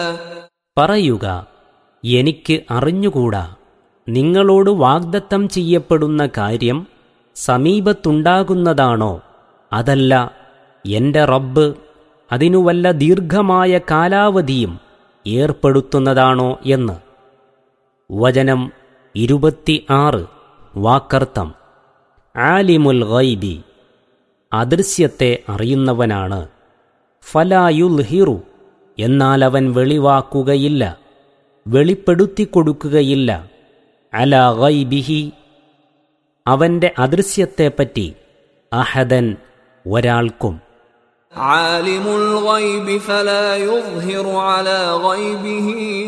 പറയുക എനിക്ക് അറിഞ്ഞുകൂടാ നിങ്ങളോട് വാഗ്ദത്തം ചെയ്യപ്പെടുന്ന കാര്യം സമീപത്തുണ്ടാകുന്നതാണോ അതല്ല എന്റെ റബ്ബ് അതിനു വല്ല ദീർഘമായ കാലാവധിയും ഏർപ്പെടുത്തുന്നതാണോ എന്ന് വചനം ഇരുപത്തി ആറ് വാക്കർത്ഥം ആലിമുൽ ഗൈബി അദൃശ്യത്തെ അറിയുന്നവനാണ് ഫലായുൽ ഹിറു എന്നാൽ അവൻ വെളിവാക്കുകയില്ല വെളിപ്പെടുത്തിക്കൊടുക്കുകയില്ല അല ഗൈബിഹി അവന്റെ അദൃശ്യത്തെപ്പറ്റി അഹദൻ ഒരാൾക്കും عالم الغيب فلا يظهر على غيبه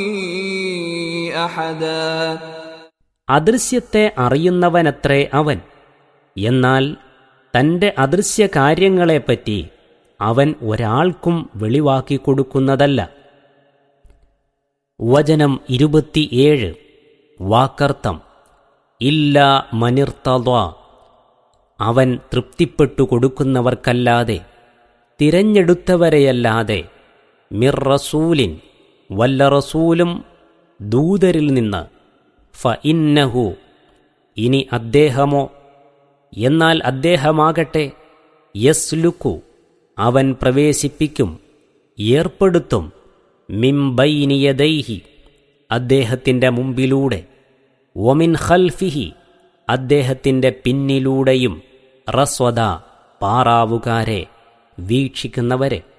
احدا അദൃശ്യത്തെ അറിയുന്നവനത്രേ അവൻ എന്നാൽ തന്റെ അദൃശ്യ കാര്യങ്ങളെപ്പറ്റി അവൻ ഒരാൾക്കും വെളിവാക്കിക്കൊടുക്കുന്നതല്ല വചനം ഇരുപത്തിയേഴ് വാക്കർത്ഥം ഇല്ല മനിർത്തത അവൻ തൃപ്തിപ്പെട്ടു കൊടുക്കുന്നവർക്കല്ലാതെ തിരഞ്ഞെടുത്തവരെയല്ലാതെ മിർ റസൂലിൻ വല്ല റസൂലും ദൂതരിൽ നിന്ന് ഫ ഇന്നഹു ഇനി അദ്ദേഹമോ എന്നാൽ അദ്ദേഹമാകട്ടെ യസ്ലുക്കു അവൻ പ്രവേശിപ്പിക്കും ഏർപ്പെടുത്തും മിംബൈനിയദൈഹി അദ്ദേഹത്തിൻ്റെ മുമ്പിലൂടെ ഒമിൻ ഖൽഫിഹി അദ്ദേഹത്തിൻ്റെ പിന്നിലൂടെയും റസ്വദ പാറാവുകാരെ വീക്ഷിക്കുന്നവരെ